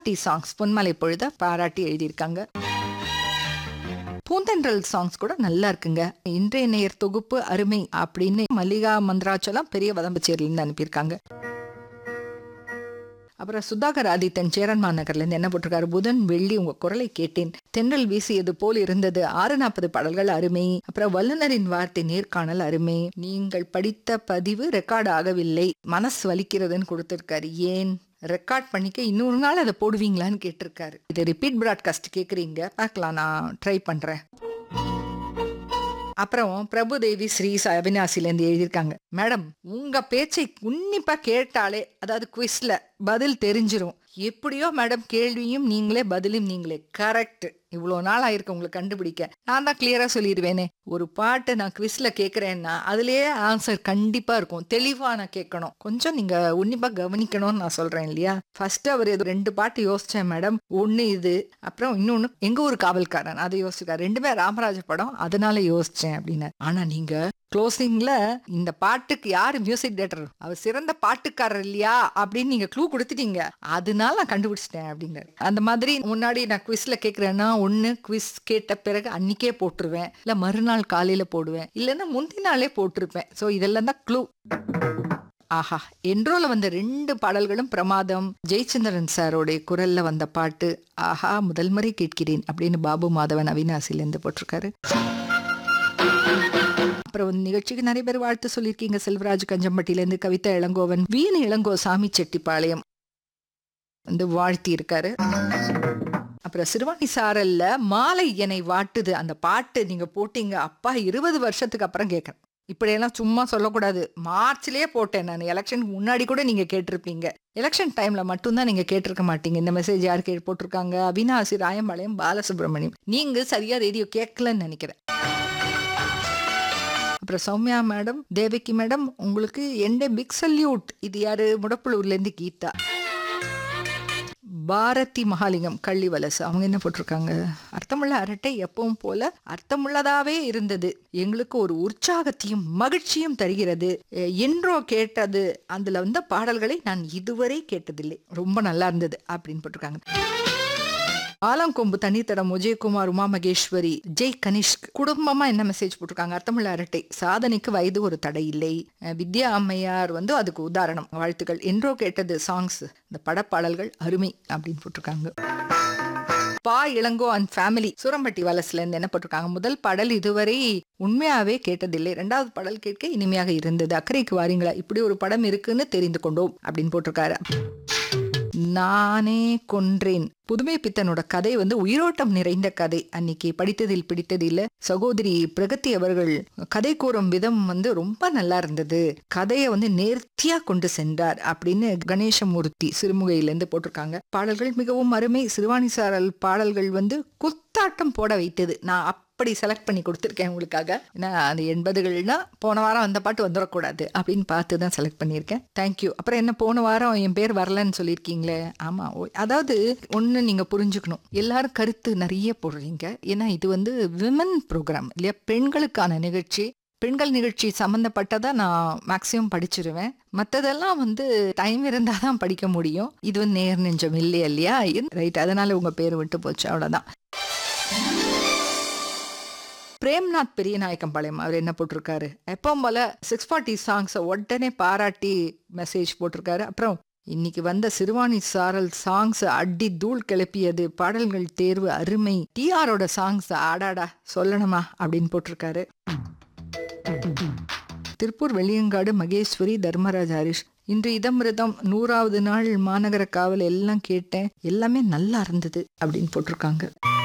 D songs Ponmalai பொழுத பாராட்டி எழுதியிருக்காங்க பூந்தென்றல் சாங்ஸ் கூட நல்லா இருக்குங்க இன்றைய நேயர் தொகுப்பு அருமை அப்படின்னு மல்லிகா மந்திராச்சலம் பெரிய வதம்பச்சேரியிலிருந்து அனுப்பியிருக்காங்க அப்புறம் சுதாகர் ஆதித்தன் சேரன்மா நகர்ல இருந்து என்ன போட்டிருக்காரு புதன் வெள்ளி உங்க குரலை கேட்டேன் தென்றல் வீசியது போல் இருந்தது ஆறு நாற்பது பாடல்கள் அருமை அப்புறம் வல்லுனரின் வார்த்தை நேர்காணல் அருமை நீங்கள் படித்த பதிவு ரெக்கார்ட் ஆகவில்லை மனசு வலிக்கிறதுன்னு கொடுத்திருக்காரு ஏன் ரெக்கார்ட் பண்ணிக்க இன்னொரு நாள் அதை போடுவீங்களான்னு கேட்டிருக்காரு இது ரிப்பீட் ப்ராட்காஸ்ட் கேட்குறீங்க பார்க்கலாம் நான் ட்ரை பண்றேன் அப்புறம் பிரபுதேவி ஸ்ரீ அவினாசிலேருந்து எழுதியிருக்காங்க மேடம் உங்க பேச்சை உன்னிப்பா கேட்டாலே அதாவது குவிஸ்ல பதில் தெரிஞ்சிரும் எப்படியோ மேடம் கேள்வியும் நீங்களே பதிலும் நீங்களே கரெக்ட் இவ்வளோ நாள் ஆயிருக்கு உங்களுக்கு கண்டுபிடிக்க நான் தான் கிளியரா சொல்லிடுவேனே ஒரு பாட்டு நான் குவிஸ்ல கேட்குறேன்னா அதுலயே ஆன்சர் கண்டிப்பா இருக்கும் தெளிவா நான் கேட்கணும் கொஞ்சம் நீங்க உன்னிப்பா கவனிக்கணும்னு நான் சொல்றேன் இல்லையா ஃபர்ஸ்ட் அவர் ஏதோ ரெண்டு பாட்டு யோசிச்சேன் மேடம் ஒன்னு இது அப்புறம் இன்னொன்னு எங்க ஒரு காவல்காரன் அதை யோசிச்சிருக்காரு ரெண்டுமே ராமராஜ படம் அதனால யோசிச்சேன் அப்படின்னு ஆனா நீங்க க்ளோசிங்ல இந்த பாட்டுக்கு யாரு மியூசிக் டேரக்டர் அவர் சிறந்த பாட்டுக்காரர் இல்லையா அப்படின்னு நீங்க க்ளூ கொடுத்துட்டீங்க அதனால நான் கண்டுபிடிச்சிட்டேன் அப்படின்னாரு அந்த மாதிரி முன்னாடி நான் குவிஸ்ல கேட்கறேன்னா ஒன்னு குவிஸ் கேட்ட பிறகு அன்னைக்கே போட்டுருவேன் இல்ல மறுநாள் காலையில போடுவேன் இல்லைன்னா முந்தின நாளே போட்டிருப்பேன் ஸோ இதெல்லாம் தான் க்ளூ ஆஹா என்றோல வந்த ரெண்டு பாடல்களும் பிரமாதம் ஜெயச்சந்திரன் சாரோடைய குரல்ல வந்த பாட்டு ஆஹா முதல் முறை கேட்கிறேன் அப்படின்னு பாபு மாதவன் அவினாசிலேருந்து போட்டிருக்காரு அப்புறம் வந்து நிகழ்ச்சிக்கு நிறைய பேர் வாழ்த்து சொல்லியிருக்கீங்க செல்வராஜ் கஞ்சம்பட்டியிலேருந்து கவிதா இளங்கோவன் வீணு இளங்கோ சாமி செட்டிப்பாளையம் வந்து வாழ்த்தி இருக்காரு அப்புறம் சிறுவாணி சாரல்ல மாலை என்னை வாட்டுது அந்த பாட்டு நீங்க போட்டீங்க அப்பா இருபது வருஷத்துக்கு அப்புறம் கேட்கறேன் இப்படியெல்லாம் சும்மா சொல்லக்கூடாது மார்ச்லயே போட்டேன் நான் எலெக்ஷனுக்கு முன்னாடி கூட நீங்க கேட்டிருப்பீங்க எலெக்ஷன் டைம்ல மட்டும்தான் நீங்க கேட்டிருக்க மாட்டீங்க இந்த மெசேஜ் யார் கேட்டு போட்டிருக்காங்க அவினாசி ராயம்பாளையம் பாலசுப்ரமணியம் நீங்க சரியா ரேடியோ கேட்கலன்னு நினைக்கிறேன் அப்புறம் சௌமியா மேடம் தேவகி மேடம் உங்களுக்கு எந்த பிக் சல்யூட் இது யாரு முடப்புலூர்ல இருந்து கீதா பாரதி மகாலிங்கம் கள்ளி வலசு அவங்க என்ன போட்டிருக்காங்க அர்த்தமுள்ள அரட்டை எப்பவும் போல அர்த்தமுள்ளதாவே இருந்தது எங்களுக்கு ஒரு உற்சாகத்தையும் மகிழ்ச்சியும் தருகிறது எ- என்றோ கேட்டது அதுல வந்த பாடல்களை நான் இதுவரை கேட்டதில்லை ரொம்ப நல்லா இருந்தது அப்படின்னு போட்டிருக்காங்க ஆலங்கொம்பு தனித்தடம் விஜயகுமார் உமா மகேஸ்வரி ஜெய் கனிஷ்க் குடும்பமா என்ன மெசேஜ் போட்டிருக்காங்க அர்த்தமுள்ள அரட்டை சாதனைக்கு வயது ஒரு தடை இல்லை அஹ் வித்யா அம்மையார் வந்து அதுக்கு உதாரணம் வாழ்த்துக்கள் என்றோ கேட்டது சாங்ஸ் இந்த படப்பாடல்கள் அருமை அப்படின்னு போட்டிருக்காங்க பா இளங்கோ அண்ட் ஃபேமிலி சூரம்பட்டி வலசுல இருந்து என்ன போட்டிருக்காங்க முதல் பாடல் இதுவரை உண்மையாவே கேட்டதில்லை ரெண்டாவது பாடல் கேட்க இனிமையாக இருந்தது அக்கறைக்கு வாரீங்களா இப்படி ஒரு படம் இருக்குன்னு தெரிந்து கொண்டோம் அப்படின்னு போட்டிருக்காரு நானே கொன்றேன் புதுமை பித்தனோட கதை வந்து உயிரோட்டம் நிறைந்த கதை அன்னைக்கு படித்ததில் பிடித்ததில்ல சகோதரி பிரகதி அவர்கள் கதை கூறும் விதம் வந்து ரொம்ப நல்லா இருந்தது கதையை வந்து நேர்த்தியா கொண்டு சென்றார் அப்படின்னு கணேசமூர்த்தி சிறுமுகையிலேருந்து போட்டிருக்காங்க பாடல்கள் மிகவும் அருமை சிறுவாணி சாரல் பாடல்கள் வந்து குத்தாட்டம் போட வைத்தது நான் அப்படி செலக்ட் பண்ணி கொடுத்துருக்கேன் உங்களுக்காக ஏன்னா அந்த எண்பதுகள்னா போன வாரம் அந்த பாட்டு வந்துடக்கூடாது அப்படின்னு பார்த்து தான் செலக்ட் பண்ணியிருக்கேன் தேங்க்யூ அப்புறம் என்ன போன வாரம் என் பேர் வரலன்னு சொல்லியிருக்கீங்களே ஆமா ஓ அதாவது ஒன்று நீங்க புரிஞ்சுக்கணும் எல்லாரும் கருத்து நிறைய போடுறீங்க ஏன்னா இது வந்து விமன் ப்ரோக்ராம் இல்லையா பெண்களுக்கான நிகழ்ச்சி பெண்கள் நிகழ்ச்சி சம்மந்தப்பட்டதை நான் மேக்ஸிமம் படிச்சிருவேன் மற்றதெல்லாம் வந்து டைம் இருந்தால் தான் படிக்க முடியும் இது வந்து நேர் நெஞ்சம் இல்லையா இல்லையா ரைட் அதனால உங்கள் பேர் விட்டு போச்சு அவ்வளோதான் பிரேம்நாத் பெரியநாயக்கம்பாளையம் அவர் என்ன போட்டிருக்காரு எப்பவும் போல சிக்ஸ் ஃபார்ட்டி சாங்ஸை உடனே பாராட்டி மெசேஜ் போட்டிருக்காரு அப்புறம் இன்னைக்கு வந்த சிறுவாணி சாரல் சாங்ஸ் அடி தூள் கிளப்பியது பாடல்கள் தேர்வு அருமை டிஆரோட சாங்ஸ் ஆடாடா சொல்லணுமா அப்படின்னு போட்டிருக்காரு திருப்பூர் வெள்ளியங்காடு மகேஸ்வரி தர்மராஜ் ஹரிஷ் இன்று இதமிருதம் நூறாவது நாள் மாநகர காவல் எல்லாம் கேட்டேன் எல்லாமே நல்லா இருந்தது அப்படின்னு போட்டிருக்காங்க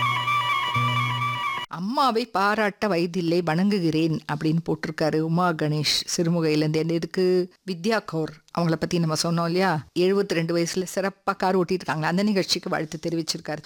அம்மாவை பாராட்ட வயதில்லை வணங்குகிறேன் அப்படின்னு போட்டிருக்காரு உமா கணேஷ் சிறுமுகையிலேருந்து இந்த இதுக்கு வித்யா கௌர் அவங்கள பற்றி நம்ம சொன்னோம் இல்லையா எழுபத்தி ரெண்டு வயசில் சிறப்பாக கார் ஓட்டிட்டு இருக்காங்க அந்த நிகழ்ச்சிக்கு வாழ்த்து தெரிவிச்சிருக்காரு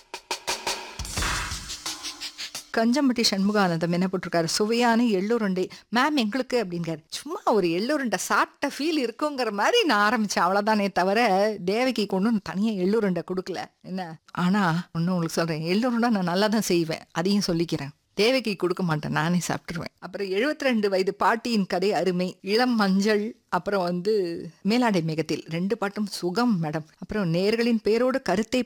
கஞ்சம்பட்டி சண்முகானந்தம் என்ன போட்டிருக்காரு சுவையான எள்ளுருண்டை மேம் எங்களுக்கு அப்படிங்காரு சும்மா ஒரு எள்ளுருண்டை சாப்பிட்ட ஃபீல் இருக்குங்கிற மாதிரி நான் ஆரம்பிச்சேன் அவ்வளோதானே தவிர தேவகி கொண்டு தனியாக எள்ளுருண்டை கொடுக்கல என்ன ஆனா ஒன்றும் உங்களுக்கு சொல்றேன் எள்ளுருண்டை நான் நல்லா தான் செய்வேன் அதையும் சொல்லிக்கிறேன் தேவைக்கு கொடுக்க மாட்டேன் நானே சாப்பிட்டுருவேன் அப்புறம் 72 வயது பாட்டியின் கதை அருமை இளம் மஞ்சள் அப்புறம் வந்து மேலாடை மேகத்தில் ரெண்டு பாட்டும் சுகம் மேடம் அப்புறம் நேர்களின் பேரோடு கருத்தை